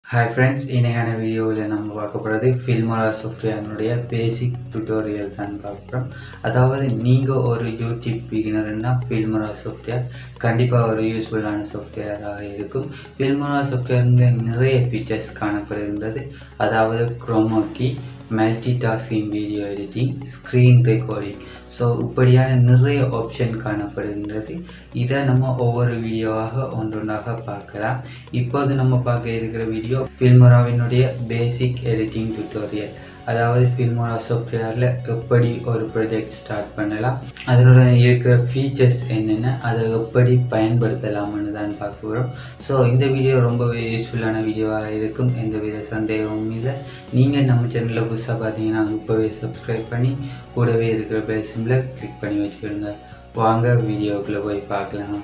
hi friends இன்றைக்கான வீடியோவில் நம்ம பார்க்க போகிறது ஃபில்மோரா சாஃப்ட்வேர்னுடைய பேசிக் டுட்டோரியல் தான் பார்க்குறோம் அதாவது நீங்கள் ஒரு யூடியூப் பிகினர்னா ஃபில்மோரா சாஃப்ட்வேர் கண்டிப்பாக ஒரு யூஸ்ஃபுல்லான சாஃப்ட்வேராக இருக்கும் ஃபில்மோரா சாஃப்ட்வேர் நிறைய ஃபீச்சர்ஸ் காணப்படுகின்றது அதாவது chroma key multitasking video editing screen recording so இப்படியான நிறைய ஆப்ஷன் காணப்படுகின்றது இதை நம்ம ஒவ்வொரு வீடியோவாக ஒன்றொன்றாக பார்க்கலாம் இப்போது நம்ம பார்க்க இருக்கிற வீடியோ ஃபில்மோராவினுடைய பேசிக் எடிட்டிங் டுட்டோரியல் அதாவது ஃபில்மோரா சாஃப்ட்வேரில் எப்படி ஒரு ப்ராஜெக்ட் ஸ்டார்ட் பண்ணலாம் அதனோட இருக்கிற ஃபீச்சர்ஸ் என்னென்ன அதை எப்படி பயன்படுத்தலாம்னு தான் பார்க்க போகிறோம் ஸோ இந்த வீடியோ ரொம்பவே யூஸ்ஃபுல்லான வீடியோவாக இருக்கும் எந்த வித சந்தேகமும் இல்லை நீங்கள் நம்ம சேனலில் புதுசாக பார்த்தீங்கன்னா இப்போவே சப்ஸ்கிரைப் பண்ணி கூடவே இருக்கிற பெல் சிம்பில் கிளிக் பண்ணி வச்சுக்கோங்க வாங்க வீடியோக்குள்ளே போய் பார்க்கலாம்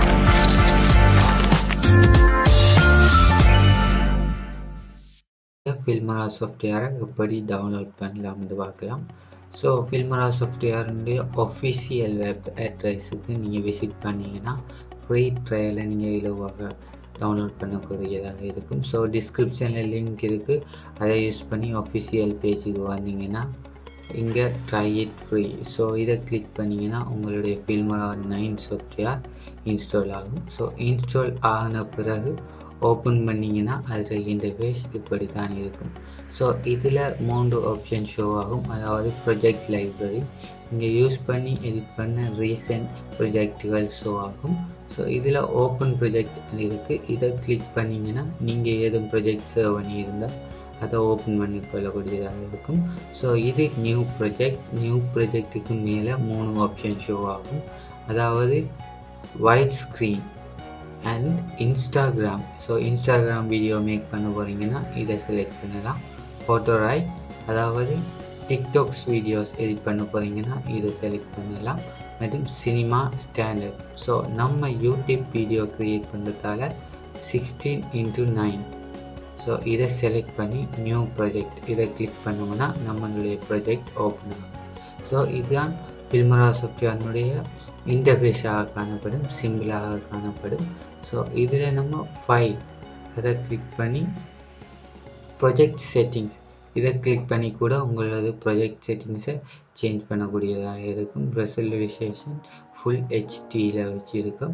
ஃபில்மரா சாஃப்ட்வேரை எப்படி டவுன்லோட் பண்ணலாம்னு பார்க்கலாம் ஸோ ஃபில்மரா சாஃப்ட்வேருடைய ஒஃபிஷியல் வெப் அட்ரஸுக்கு நீங்கள் விசிட் பண்ணிங்கன்னா ஃப்ரீ ட்ரையலை நீங்கள் இலவாக டவுன்லோட் பண்ணக்கூடியதாக இருக்கும் ஸோ டிஸ்கிரிப்ஷனில் லிங்க் இருக்குது அதை யூஸ் பண்ணி ஒஃபிஷியல் பேஜுக்கு வந்தீங்கன்னா இங்கே ட்ரை இட் ஃப்ரீ ஸோ இதை கிளிக் பண்ணிங்கன்னா உங்களுடைய ஃபில்மரா நைன் சாஃப்ட்வேர் இன்ஸ்டால் ஆகும் ஸோ இன்ஸ்டால் ஆகின பிறகு ஓப்பன் பண்ணிங்கன்னா அதில் இன்டர்ஃபேஸ் இப்படி தான் இருக்கும் ஸோ இதில் மூன்று ஆப்ஷன் ஷோ ஆகும் அதாவது ப்ரொஜெக்ட் லைப்ரரி இங்கே யூஸ் பண்ணி எடிட் பண்ண ரீசெண்ட் ப்ரொஜெக்டுகள் ஷோ ஆகும் ஸோ இதில் ஓப்பன் ப்ரொஜெக்ட் இருக்குது இதை கிளிக் பண்ணிங்கன்னா நீங்கள் ஏதும் ப்ரொஜெக்ட் சேவ் பண்ணியிருந்தால் அதை ஓப்பன் பண்ணி கொள்ளக்கூடியதாக இருக்கும் ஸோ இது நியூ ப்ரொஜெக்ட் நியூ ப்ரொஜெக்ட்டுக்கு மேலே மூணு ஆப்ஷன் ஷோ ஆகும் அதாவது white screen and Instagram so Instagram video make பண்ண போகிறீங்கன்னா இதை செலக்ட் பண்ணலாம் ஃபோட்டோ ரைட் அதாவது டிக்டாக்ஸ் வீடியோஸ் எடிட் பண்ண போகிறீங்கன்னா இதை செலக்ட் பண்ணலாம் மற்றும் சினிமா ஸ்டாண்டர்ட் ஸோ நம்ம யூடியூப் வீடியோ க்ரியேட் பண்ணுறதால சிக்ஸ்டீன் இன்ட்டு நைன் ஸோ இதை செலக்ட் பண்ணி நியூ ப்ராஜெக்ட் இதை கிளிக் பண்ணோம்னா நம்மளுடைய ப்ராஜெக்ட் ஓப்பன் ஆகும் ஸோ இதுதான் ஃபில்மரா சாஃப்ட்வேர்னுடைய இன்டர்ஃபேஸாக காணப்படும் சிம்பிளாக காணப்படும் ஸோ இதில் நம்ம ஃபைல் அதை கிளிக் பண்ணி ப்ரொஜெக்ட் செட்டிங்ஸ் இதை கிளிக் பண்ணி கூட உங்களது ப்ரொஜெக்ட் செட்டிங்ஸை சேஞ்ச் பண்ணக்கூடியதாக இருக்கும் ரெசல்யூஷன் ஃபுல் ஹெச்டியில் வச்சுருக்கோம்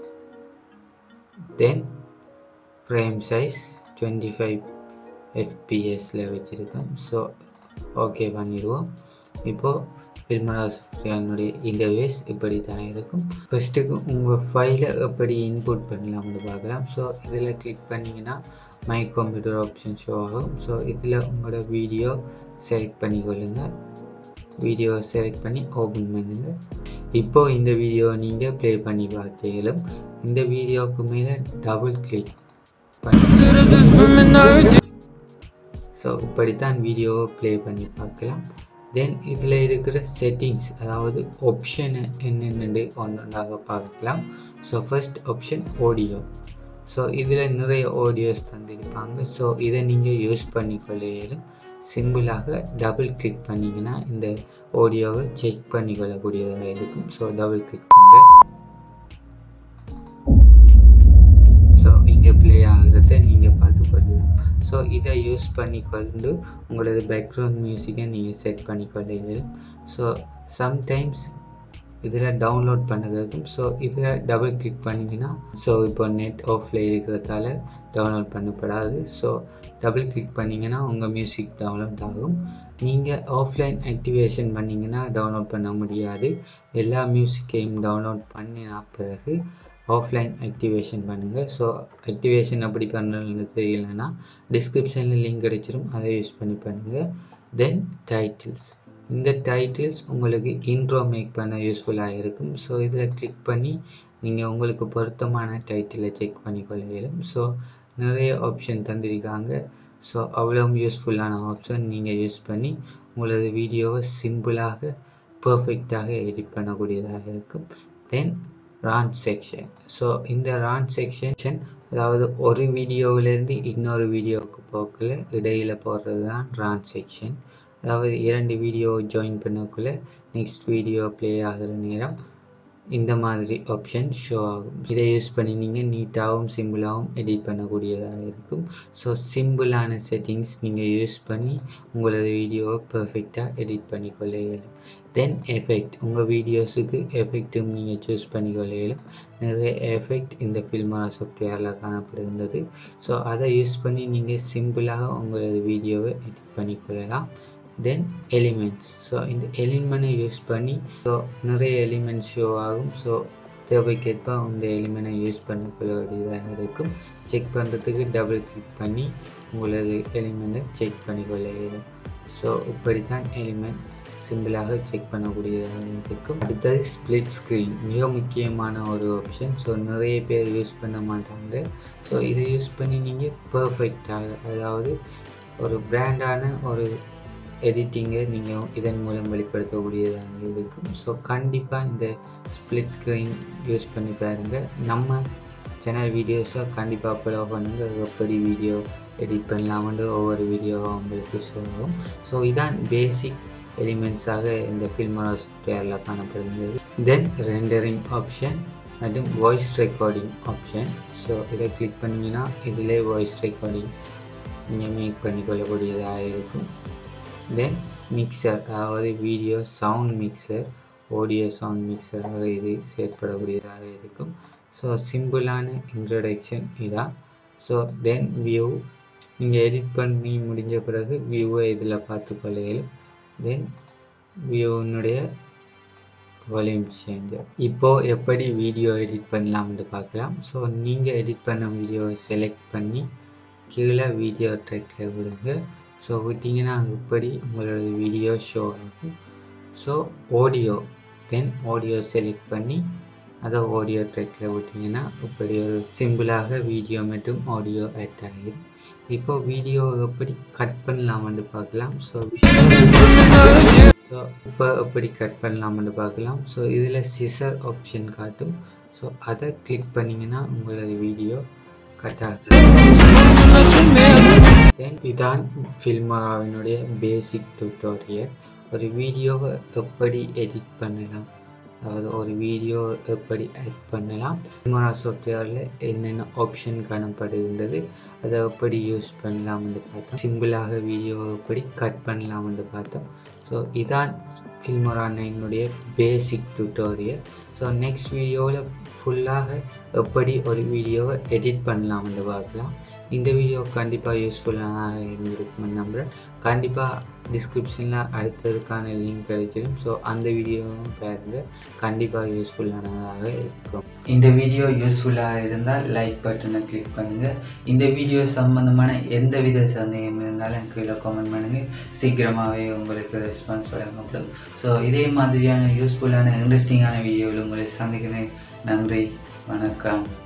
then frame size twenty five எஃபிஎஸில் வச்சுருக்கோம் ஸோ ஓகே பண்ணிடுவோம் இப்போது ஃபில்மரா சாஃப்ட்வேர்னுடைய இன்டர்வேஸ் இப்படி தான் இருக்கும் ஃபஸ்ட்டுக்கு உங்கள் ஃபைலை எப்படி இன்புட் பண்ணலாம்னு பார்க்கலாம் ஸோ இதில் கிளிக் பண்ணிங்கன்னா மை கம்ப்யூட்டர் ஆப்ஷன் ஷோ ஆகும் ஸோ இதில் உங்களோட வீடியோ செலக்ட் பண்ணிக்கொள்ளுங்கள் வீடியோ செலக்ட் பண்ணி ஓப்பன் பண்ணுங்கள் இப்போது இந்த வீடியோ நீங்கள் ப்ளே பண்ணி பார்த்தீங்களும் இந்த வீடியோவுக்கு மேலே டபுள் கிளிக் பண்ணி ஸோ இப்படித்தான் வீடியோவை ப்ளே பண்ணி பார்க்கலாம் தென் இதில் இருக்கிற செட்டிங்ஸ் அதாவது ஆப்ஷன் என்னென்னு ஒன்றாக பார்க்கலாம் so first option audio so இதில் நிறைய ஆடியோஸ் தந்திருப்பாங்க ஸோ இதை நீங்கள் யூஸ் பண்ணிக்கொள்ளையிலும் சிம்பிளாக டபுள் கிளிக் பண்ணிங்கன்னா இந்த ஆடியோவை செக் பண்ணிக்கொள்ளக்கூடியதாக இருக்கும் ஸோ டபுள் கிளிக் பண்ணுறேன் ஸோ இங்கே ப்ளே ஆகிறத நீங்கள் பார்த்துக்கொள்ளலாம் ஸோ இதை யூஸ் பண்ணிக்கொண்டு உங்களது பேக்ரவுண்ட் மியூசிக்கை நீங்கள் செட் பண்ணிக்கொள்ள ஸோ சம்டைம்ஸ் இதில் டவுன்லோட் பண்ணுறதுக்கும் ஸோ இதில் டபுள் கிளிக் பண்ணிங்கன்னா ஸோ இப்போ நெட் ஆஃபில் இருக்கிறதால டவுன்லோட் பண்ணப்படாது ஸோ டபுள் கிளிக் பண்ணிங்கன்னா உங்கள் மியூசிக் டவுன்லோட் ஆகும் நீங்கள் ஆஃப்லைன் ஆக்டிவேஷன் பண்ணிங்கன்னா டவுன்லோட் பண்ண முடியாது எல்லா மியூசிக்கையும் டவுன்லோட் பண்ணின பிறகு ஆஃப்லைன் ஆக்டிவேஷன் பண்ணுங்கள் ஸோ ஆக்டிவேஷன் எப்படி பண்ணுறதுன்னு தெரியலன்னா டிஸ்கிரிப்ஷனில் லிங்க் கிடைச்சிரும் அதை யூஸ் பண்ணி பண்ணுங்கள் தென் டைட்டில்ஸ் இந்த டைட்டில்ஸ் உங்களுக்கு இன்ட்ரோ மேக் பண்ண யூஸ்ஃபுல்லாக இருக்கும் ஸோ இதில் கிளிக் பண்ணி நீங்கள் உங்களுக்கு பொருத்தமான டைட்டிலை செக் பண்ணிக்கொள்ள இயலும் ஸோ நிறைய ஆப்ஷன் தந்திருக்காங்க ஸோ அவ்வளோ யூஸ்ஃபுல்லான ஆப்ஷன் நீங்கள் யூஸ் பண்ணி உங்களது வீடியோவை சிம்பிளாக பர்ஃபெக்டாக எடிட் பண்ணக்கூடியதாக இருக்கும் தென் ரான் செக்ஷன் ஸோ இந்த ரான் செக்ஷன் அதாவது ஒரு வீடியோவிலேருந்து இன்னொரு வீடியோவுக்கு போக்கில் இடையில் போடுறது தான் ரான் செக்ஷன் அதாவது இரண்டு வீடியோ ஜாயின் பண்ணக்குள்ளே நெக்ஸ்ட் வீடியோ ப்ளே ஆகிற நேரம் இந்த மாதிரி ஆப்ஷன் ஷோ ஆகும் இதை யூஸ் பண்ணி நீங்கள் நீட்டாகவும் சிம்பிளாகவும் எடிட் பண்ணக்கூடியதாக இருக்கும் ஸோ சிம்பிளான செட்டிங்ஸ் நீங்கள் யூஸ் பண்ணி உங்களது வீடியோவை பர்ஃபெக்டாக எடிட் பண்ணிக்கொள்ள இயலும் தென் எஃபெக்ட் உங்கள் வீடியோஸுக்கு எஃபெக்ட்டும் நீங்கள் சூஸ் பண்ணிக்கொள்ள இயலும் நிறைய எஃபெக்ட் இந்த ஃபில்மரா சாஃப்ட்வேரில் காணப்படுகின்றது ஸோ அதை யூஸ் பண்ணி நீங்கள் சிம்பிளாக உங்களது வீடியோவை எடிட் பண்ணிக்கொள்ளலாம் தென் எலிமெண்ட்ஸ் ஸோ இந்த எலிமெண்ட்டை யூஸ் பண்ணி ஸோ நிறைய எலிமெண்ட்ஸ் ஷோ ஆகும் ஸோ தேவைக்கேற்ப இந்த எலிமெண்ட்டை யூஸ் பண்ணிக்கொள்ளக்கூடியதாக இருக்கும் செக் பண்ணுறதுக்கு டபுள் கிளிக் பண்ணி உங்களது எலிமெண்ட்டை செக் பண்ணிக்கொள்ள இயலும் ஸோ இப்படி தான் எலிமெண்ட் சிம்பிளாக செக் பண்ணக்கூடியதாக இருக்கும் அடுத்தது ஸ்ப்ளிட் ஸ்க்ரீன் மிக முக்கியமான ஒரு ஆப்ஷன் ஸோ நிறைய பேர் யூஸ் பண்ண மாட்டாங்க ஸோ இதை யூஸ் பண்ணி நீங்கள் பர்ஃபெக்டாக அதாவது ஒரு பிராண்டான ஒரு எடிட்டிங்கை நீங்கள் இதன் மூலம் வெளிப்படுத்தக்கூடியதாக இருக்கும் ஸோ கண்டிப்பாக இந்த ஸ்ப்ளிட் ஸ்க்ரீன் யூஸ் பண்ணி பாருங்கள் நம்ம சேனல் வீடியோஸை கண்டிப்பாக ஃபாலோ பண்ணுங்கள் எப்படி வீடியோ எடிட் பண்ணலாம்னு ஒவ்வொரு வீடியோவும் உங்களுக்கு சொல்லுவோம் ஸோ இதான் பேசிக் எலிமெண்ட்ஸாக இந்த ஃபில்மரா சாஃப்ட்வேரில் காணப்படுகிறது தென் ரெண்டரிங் ஆப்ஷன் மற்றும் வாய்ஸ் ரெக்கார்டிங் ஆப்ஷன் ஸோ இதை கிளிக் பண்ணிங்கன்னா இதிலே வாய்ஸ் ரெக்கார்டிங் நீங்கள் மேக் பண்ணிக்கொள்ளக்கூடியதாக இருக்கும் தென் மிக்சர் அதாவது video sound mixer audio sound மிக்சராக இது செயற்படக்கூடியதாக இருக்கும் ஸோ சிம்பிளான இன்ட்ரடக்ஷன் இதான் ஸோ தென் வியூ நீங்கள் எடிட் பண்ணி முடிஞ்ச பிறகு வியூவை இதில் பார்த்து கொள்ளையிலும் தென் வியூனுடைய வால்யூம் சேஞ்சர் இப்போது எப்படி வீடியோ எடிட் பண்ணலாம்னு பார்க்கலாம் ஸோ நீங்கள் எடிட் பண்ண வீடியோவை செலக்ட் பண்ணி கீழே வீடியோ ட்ரெக்கில் விடுங்க ஸோ விட்டிங்கன்னா இப்படி உங்களோட வீடியோ ஷோ ஆகும் so audio then audio select பண்ணி அதை ஆடியோ ட்ரெக்கில் விட்டிங்கன்னா இப்படி ஒரு சிம்பிளாக வீடியோ மற்றும் ஆடியோ ஆட் ஆகிடும் இப்போ வீடியோ எப்படி கட் பண்ணலாம்னு பார்க்கலாம் ஸோ ஸோ இப்போ எப்படி கட் பண்ணலாம்னு பார்க்கலாம் ஸோ இதில் சிசர் ஆப்ஷன் காட்டும் ஸோ அதை கிளிக் பண்ணிங்கன்னா உங்களோட வீடியோ கட் ஆகும் தென் இதான் ஃபில்மராவினுடைய பேசிக் டியூட்டோரியல் ஒரு வீடியோவை எப்படி எடிட் பண்ணலாம் அதாவது ஒரு வீடியோ எப்படி ஆட் பண்ணலாம் ஃபில்மரா சாஃப்ட்வேரில் என்னென்ன ஆப்ஷன் காணப்படுகின்றது அதை எப்படி யூஸ் பண்ணலாம்னு பார்த்தோம் சிம்பிளாக வீடியோவை எப்படி கட் பண்ணலாம்னு பார்த்தோம் ஸோ இதான் ஃபில்மரா நைனுடைய பேசிக் டியூட்டோரியல் ஸோ நெக்ஸ்ட் வீடியோவில் ஃபுல்லாக எப்படி ஒரு வீடியோவை எடிட் பண்ணலாம்னு பார்க்கலாம் இந்த வீடியோ கண்டிப்பாக யூஸ்ஃபுல்லாக இருந்திருக்கும்னு நம்புகிறேன் கண்டிப்பாக டிஸ்கிரிப்ஷனில் அடுத்ததுக்கான லிங்க் கிடைச்சிடும் ஸோ அந்த வீடியோவும் பாருங்கள் கண்டிப்பாக யூஸ்ஃபுல்லானதாக இருக்கும் இந்த வீடியோ யூஸ்ஃபுல்லாக இருந்தால் லைக் பட்டனை கிளிக் பண்ணுங்கள் இந்த வீடியோ சம்மந்தமான எந்த வித சந்தேகம் இருந்தாலும் கீழே கமெண்ட் பண்ணுங்கள் சீக்கிரமாகவே உங்களுக்கு ரெஸ்பான்ஸ் வழங்கப்படும் ஸோ இதே மாதிரியான யூஸ்ஃபுல்லான இன்ட்ரெஸ்டிங்கான வீடியோவில் உங்களை சந்திக்கிறேன் நன்றி வணக்கம்